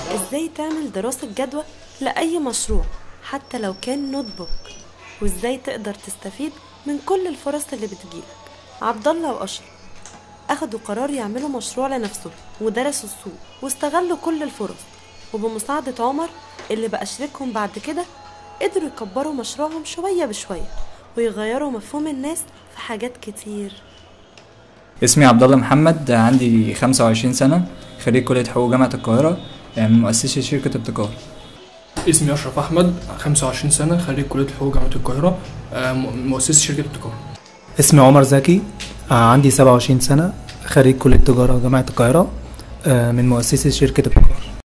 ازاي تعمل دراسة جدوى لأي مشروع حتى لو كان نوت بوك وازاي تقدر تستفيد من كل الفرص اللي بتجيلك عبد الله وأشرف أخدوا قرار يعملوا مشروع لنفسهم ودرسوا السوق واستغلوا كل الفرص وبمساعدة عمر اللي بقى شريكهم بعد كده قدروا يكبروا مشروعهم شوية بشوية ويغيروا مفهوم الناس في حاجات كتير اسمي عبد الله محمد عندي 25 سنة خريج كلية حقوق جامعة القاهرة من مؤسسي شركة ابتكار اسمي أشرف أحمد 25 سنة خريج كلية حقوق جامعة القاهرة آه، م- مؤسس شركة ابتكار اسمي عمر زكي آه، عندي 27 سنة خريج كلية تجارة جامعة القاهرة آه، من مؤسسي شركة ابتكار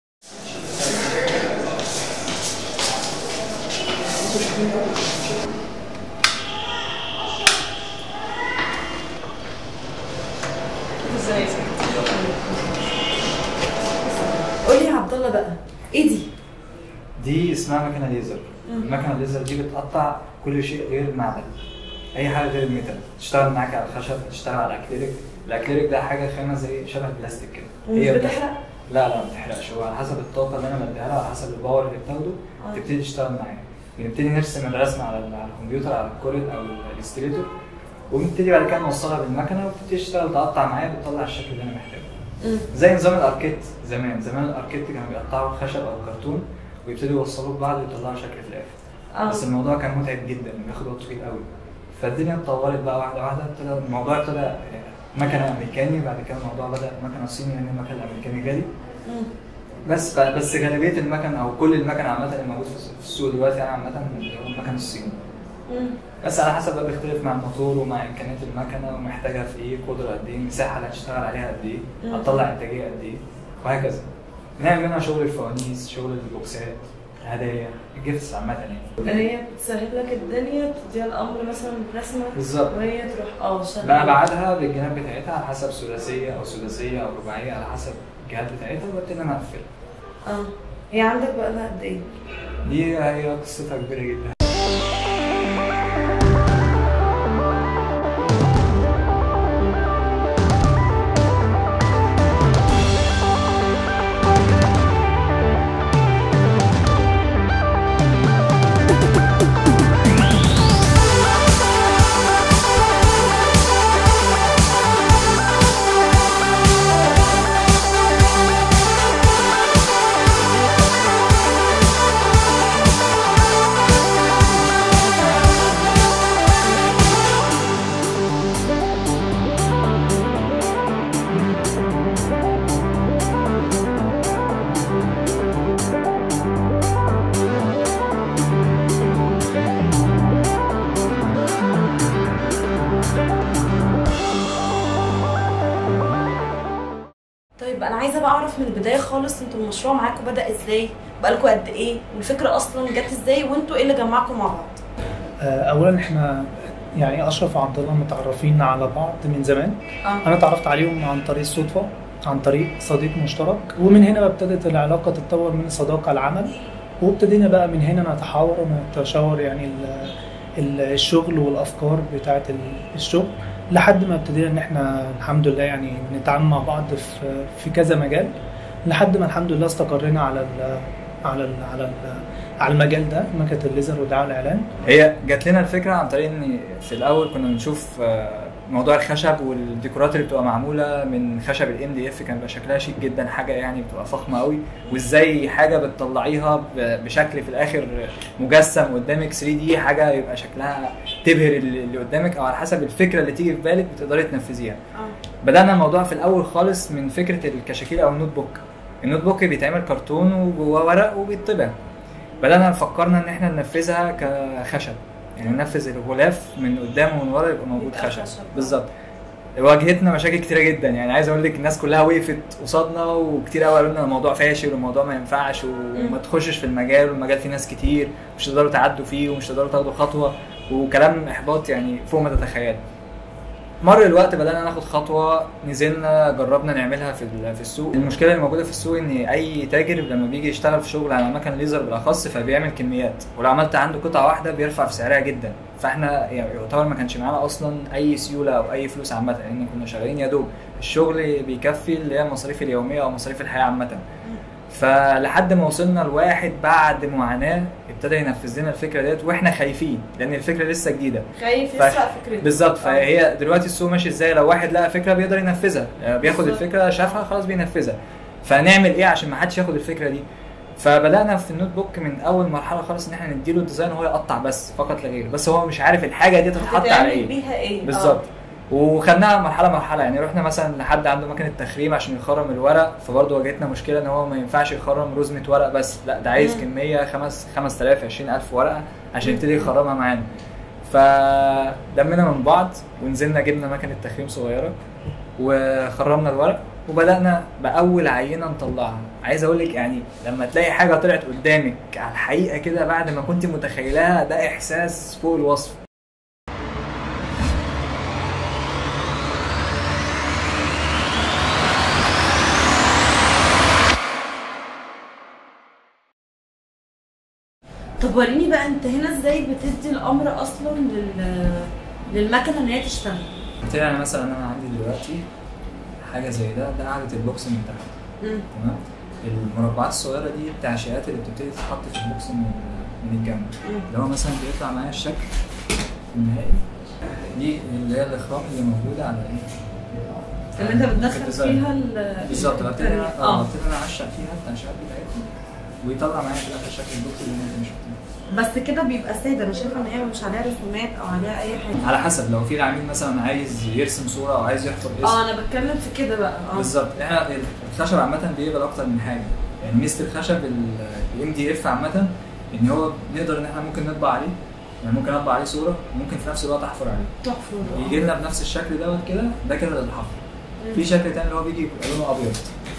قولي يا عبد الله بقى ايه دي؟ دي اسمها مكنة ليزر المكنة الليزر دي بتقطع كل شيء غير المعدن أي حاجة غير الميتال تشتغل معاك على الخشب تشتغل على الأكليريك الأكليريك ده حاجة خامة زي شبه البلاستيك كده ومش بس- بتحرق؟ لا لا ما بتحرقش هو على حسب الطاقة اللي أنا بديها لها على حسب الباور اللي بتاخده آه. تبتدي تشتغل معايا بنبتدي نرسم الرسمة على ال- على الكمبيوتر على الكوريل أو الإلستريتور ونبتدي بعد كده نوصلها بالمكنة وبتبتدي تشتغل تقطع معايا بتطلع الشكل اللي أنا محتاجه مم. زي نظام الاركيت زمان زمان الاركيت كانوا بيقطعوا خشب او كرتون ويبتدوا يوصلوه ببعض ويطلعوا شكل في الاخر اه بس الموضوع كان متعب جدا وبياخد وقت طويل قوي فالدنيا اتطورت بقى واحده واحده ابتدى الموضوع ابتدى مكنه امريكاني بعد كده الموضوع بدا مكنه صيني لان المكن الامريكاني غالي مم. بس ف- بس غالبيه المكن او كل المكن عامه اللي موجود في الس- في السوق دلوقتي يعني عامه اللي هو المكن الصيني مم. بس على حسب بقى بيختلف مع الموتور ومع امكانيات المكنه ومحتاجها في ايه قدره قد ايه المساحه اللي هتشتغل عليها قد ايه مم. هتطلع انتاجيه قد ايه وهكذا بنعمل منها شغل الفوانيس شغل البوكسات الهدايا الجيفتس عامه يعني اللي هي بتسهل لك الدنيا بتديها الامر مثلا برسمه بالظبط وهي تروح اه شغاله بقى ابعادها بالجناب بتاعتها على حسب ثلاثيه او سداسيه او رباعيه على حسب الجهات بتاعتها وببتدي انا اقفلها اه هي عندك بقى لها قد ايه؟ دي هي قصتها كبيره جدا طيب انا عايزه بقى اعرف من البدايه خالص انتوا المشروع معاكم بدا ازاي؟ بقالكم قد ايه؟ والفكره اصلا جت ازاي وانتوا ايه اللي جمعكم مع بعض؟ آه، اولا احنا يعني اشرف وعبد الله متعرفين على بعض من زمان اه انا اتعرفت عليهم عن طريق الصدفه عن طريق صديق مشترك ومن هنا بقى ابتدت العلاقه تتطور من صداقه لعمل وابتدينا بقى من هنا نتحاور ونتشاور يعني ال- ال- الشغل والافكار بتاعه ال- الشغل لحد ما ابتدينا ان احنا الحمد لله يعني نتعامل مع بعض في في كذا مجال لحد ما الحمد لله استقرينا على ال على ال على ال على المجال ده مكنه الليزر ودعايه الاعلان هي جات لنا الفكره عن طريق ان في الاول كنا بنشوف آه، موضوع الخشب والديكورات اللي بتبقى معموله من خشب الام دي اف كان بيبقى شكلها شيك جدا حاجه يعني بتبقى فخمه قوي وازاي حاجه بتطلعيها ب- بشكل في الاخر مجسم قدامك 3 دي حاجه يبقى شكلها تبهر اللي اللي قدامك او على حسب الفكره اللي تيجي في بالك بتقدري تنفذيها اه بدأنا الموضوع في الأول خالص من فكرة الكشاكيل أو النوت بوك النوت بوك بيتعمل كرتون وجواه ورق وبيطبع بدأنا فكرنا إن إحنا ننفذها كخشب يعني ننفذ الغلاف من قدام ومن ورا يبقى موجود يبقى خشب خشب. بالظبط واجهتنا مشاكل كتيرة جدا يعني عايز اقول لك الناس كلها وقفت قصادنا وكتير قوي قالوا لنا الموضوع فاشل والموضوع ما ينفعش وما تخشش في المجال والمجال فيه ناس كتير مش تقدروا تعدوا فيه ومش تقدروا تاخدوا خطوة وكلام احباط يعني فوق ما تتخيل مر الوقت بدأنا ناخد خطوة نزلنا جربنا نعملها في ال- في السوق المشكلة اللي موجودة في السوق ان اي تاجر لما بيجي يشتغل في شغل على مكن ليزر بالاخص فبيعمل كميات ولو عملت عنده قطعة واحدة بيرفع في سعرها جدا فاحنا يعني يعتبر ما كانش معانا اصلا اي سيولة او اي فلوس عامة لان كنا شغالين يا دوب الشغل بيكفي اللي هي المصاريف اليومية او مصاريف الحياة عامة فلحد ما وصلنا لواحد بعد معاناه ابتدى ينفذ لنا الفكره ديت واحنا خايفين لان الفكره لسه جديده خايف ف- يسرق فكرته بالظبط آه. فهي دلوقتي السوق ماشي ازاي لو واحد لقى فكره بيقدر ينفذها آه، بياخد بالظبط. الفكره شافها خلاص بينفذها فنعمل ايه عشان ما حدش ياخد الفكره دي فبدانا في النوت بوك من اول مرحله خالص ان احنا نديله الديزاين وهو يقطع بس فقط لا غير بس هو مش عارف الحاجه دي تتحط على هتتعمل ايه بيها ايه بالظبط وخدناها مرحله مرحله يعني رحنا مثلا لحد عنده مكنه تخريم عشان يخرم الورق فبرضه واجهتنا مشكله ان هو ما ينفعش يخرم رزمه ورق بس لا ده عايز مم. كميه خمس 5000 20000 ورقه عشان يبتدي يخرمها معانا فلمينا من بعض ونزلنا جبنا مكنه تخريم صغيره وخرمنا الورق وبدانا باول عينه نطلعها عايز اقول لك يعني لما تلاقي حاجه طلعت قدامك على الحقيقه كده بعد ما كنت متخيلها ده احساس فوق الوصف طب وريني بقى انت هنا ازاي بتدي الامر اصلا لل للمكنه ان هي تشتغل قلت لها انا مثلا انا عندي دلوقتي حاجه زي ده ده قاعده البوكس من تحت مم. تمام المربعات الصغيره دي التعشيقات اللي بتبتدي تتحط في البوكس من من الجنب مم. اللي هو مثلا بيطلع معايا الشكل النهائي دي اللي هي الاخرام اللي موجوده على ايه اللي انت في بتدخل الديزاين. فيها ال بالظبط ببتدي الترميم. اه اه ببتدي انا اعشق فيها التعشيقات بتاعتها ويطلع معايا في الاخر شكل البوكس اللي انت مش شفتيه بس كده بيبقى ساده انا شايفه ان هي مش عليها رسومات او عليها اي حاجه على حسب لو في العميل مثلا عايز يرسم صوره او عايز يحفر اسم اه انا بتكلم في كده بقى اه بالظبط احنا الخشب عامه بيقبل اكتر من حاجه يعني ميزه الخشب الام دي اف عامه ان هو نقدر ان احنا ممكن نطبع عليه يعني ممكن اطبع عليه صوره ممكن في نفس الوقت احفر عليه تحفه يجي لنا بنفس الشكل دوت كده ده كده للحفر في شكل تاني اللي هو بيجي يبقى لونه ابيض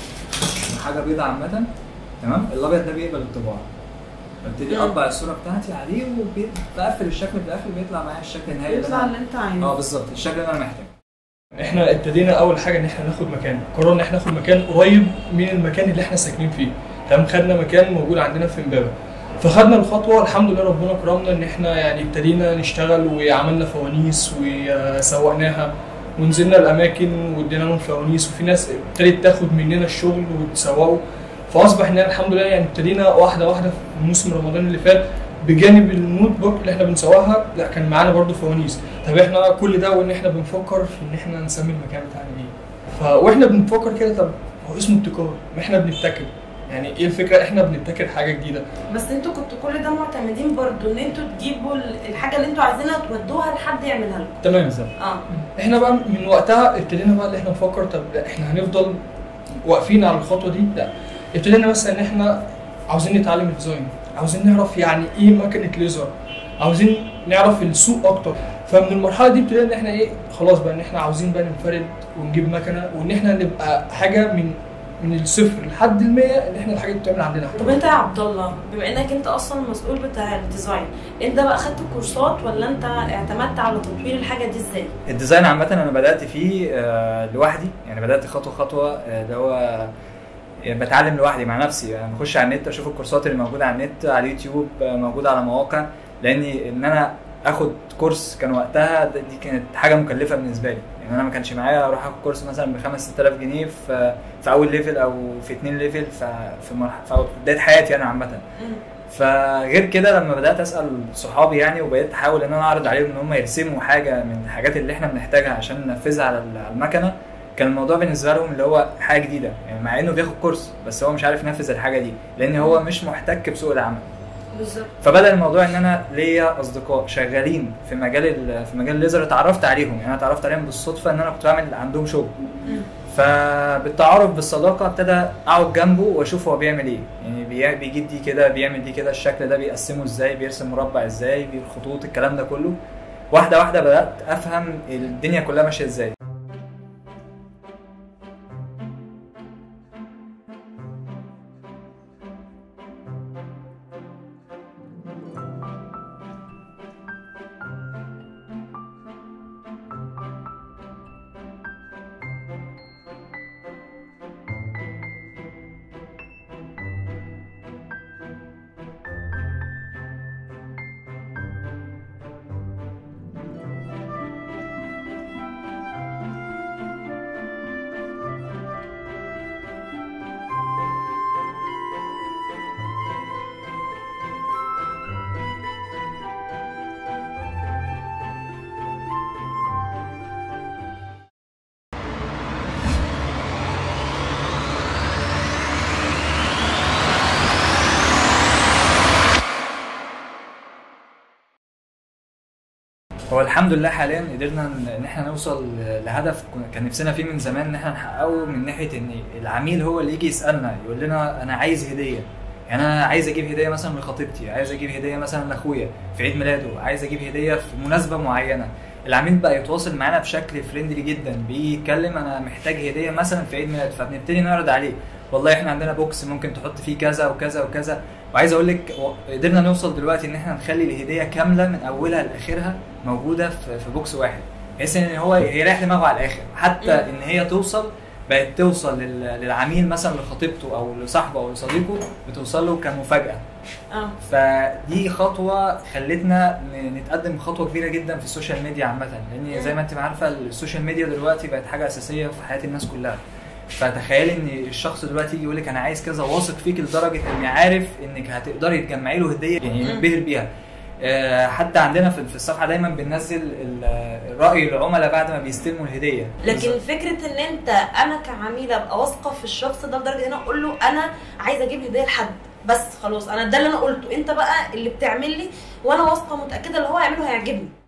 حاجه بيضاء عامه تمام الابيض ده بيقبل الطباعه ببتدي مم. اطبع الصوره بتاعتي عليه وبقفل الشكل في الاخر بيطلع معايا الشكل النهائي اللي يطلع أنا- اللي انت عايزه اه بالظبط الشكل اللي انا محتاجه احنا ابتدينا اول حاجه ان احنا ناخد مكان قررنا ان احنا ناخد مكان قريب من المكان اللي احنا ساكنين فيه تمام خدنا مكان موجود عندنا في امبابه فخدنا الخطوه الحمد لله ربنا كرمنا ان احنا يعني ابتدينا نشتغل وعملنا فوانيس وسوقناها ونزلنا الاماكن وادينا لهم فوانيس وفي ناس ابتدت تاخد مننا الشغل وتسوقه فاصبح ان الحمد لله يعني ابتدينا واحده واحده في موسم رمضان اللي فات بجانب النوت بوك اللي احنا بنسوقها لا كان معانا برضو فوانيس طب احنا كل ده وان احنا بنفكر في ان احنا نسمي المكان بتاعنا ايه ف واحنا بنفكر كده طب هو اسمه ابتكار ما احنا بنبتكر يعني ايه الفكره احنا بنبتكر حاجه جديده بس انتوا كنتوا كل ده معتمدين برضو ان انتوا تجيبوا ال- الحاجه اللي انتوا عايزينها وتودوها لحد يعملها لكم تمام اه احنا بقى من وقتها ابتدينا بقى ان احنا نفكر طب لا احنا هنفضل واقفين على الخطوه دي لا ابتدينا مثلا ان احنا عاوزين نتعلم الديزاين عاوزين نعرف يعني ايه مكنه ليزر عاوزين نعرف السوق اكتر فمن المرحله دي ابتدينا ان احنا ايه خلاص بقى ان احنا عاوزين بقى ننفرد ونجيب مكنه وان احنا نبقى حاجه من من الصفر لحد المية ان احنا الحاجه دي بتعمل عندنا طب انت يا عبد الله بما انك انت اصلا المسؤول بتاع الديزاين انت بقى خدت كورسات ولا انت اعتمدت على تطوير الحاجه دي ازاي؟ الديزاين عامة أنا بدأت فيه آه، لوحدي يعني بدأت خطوة خطوة آه، اللي هو يعني بتعلم لوحدي مع نفسي يعني بخش على النت أشوف الكورسات اللي موجودة على النت على اليوتيوب آه، موجودة على مواقع لأني إن أنا آخد كورس كان وقتها د- دي كانت حاجة مكلفة بالنسبة لي يعني أنا ما كانش معايا أروح آخد كورس مثلا ب 5 6000 جنيه في في أول ليفل أو في اتنين ليفل ف- في مرحلة في بداية حياتي أنا عامة فغير كده لما بدات اسال صحابي يعني وبقيت احاول ان انا اعرض عليهم ان هم يرسموا حاجه من الحاجات اللي احنا بنحتاجها عشان ننفذها على ال- على المكنه كان الموضوع بالنسبه لهم اللي هو حاجه جديده يعني مع انه بياخد كورس بس هو مش عارف ينفذ الحاجه دي لان هو مش محتك بسوق العمل بالظبط فبدا الموضوع ان انا ليا اصدقاء شغالين في مجال ال- في مجال الليزر اتعرفت عليهم يعني انا اتعرفت عليهم بالصدفه ان انا كنت بعمل عندهم شغل فبالتعارف بالصداقه ابتدى اقعد جنبه واشوف هو بيعمل ايه يعني بي- بيجيب دي كده بيعمل دي كده الشكل ده بيقسمه ازاي بيرسم مربع ازاي بالخطوط الكلام ده كله واحده واحده بدات افهم الدنيا كلها ماشيه ازاي هو الحمد لله حاليا قدرنا ان إن احنا نوصل لهدف كنا- كان نفسنا فيه من زمان ان احنا نحققه من ناحيه ان العميل هو اللي يجي يسالنا يقول لنا انا عايز هديه يعني انا عايز اجيب هديه مثلا لخطيبتي عايز اجيب هديه مثلا لاخويا في عيد ميلاده عايز اجيب هديه في مناسبه معينه العميل بقى يتواصل معانا بشكل فريندلي جدا بيجي يتكلم انا محتاج هديه مثلا في عيد ميلاد فبنبتدي نعرض عليه والله احنا عندنا بوكس ممكن تحط فيه كذا وكذا وكذا وعايز اقول لك و- قدرنا نوصل دلوقتي ان احنا نخلي الهديه كامله من اولها لاخرها موجوده في في بوكس واحد بحيث ان هو يريح دماغه على الاخر حتى مم. ان هي توصل بقت توصل لل- للعميل مثلا لخطيبته او لصاحبه او لصديقه بتوصل له كمفاجاه اه فدي خطوه خلتنا ن- نتقدم خطوه كبيره جدا في السوشيال ميديا عامه لان زي ما انت عارفه السوشيال ميديا دلوقتي بقت حاجه اساسيه في حياه الناس كلها فتخيلي ان الشخص دلوقتي يجي يقول لك انا عايز كذا واثق فيك لدرجه اني عارف انك هتقدري تجمعي له هديه يعني مم. ينبهر بيها آه، حتى عندنا في في الصفحه دايما بننزل ال- راي العملاء بعد ما بيستلموا الهديه لكن فكره ان انت انا كعميله ابقى واثقه في الشخص ده لدرجه ان انا اقول له انا عايزه اجيب هديه لحد بس خلاص انا ده اللي انا قلته انت بقى اللي بتعمل لي وانا واثقه متاكده اللي هو هيعمله هيعجبني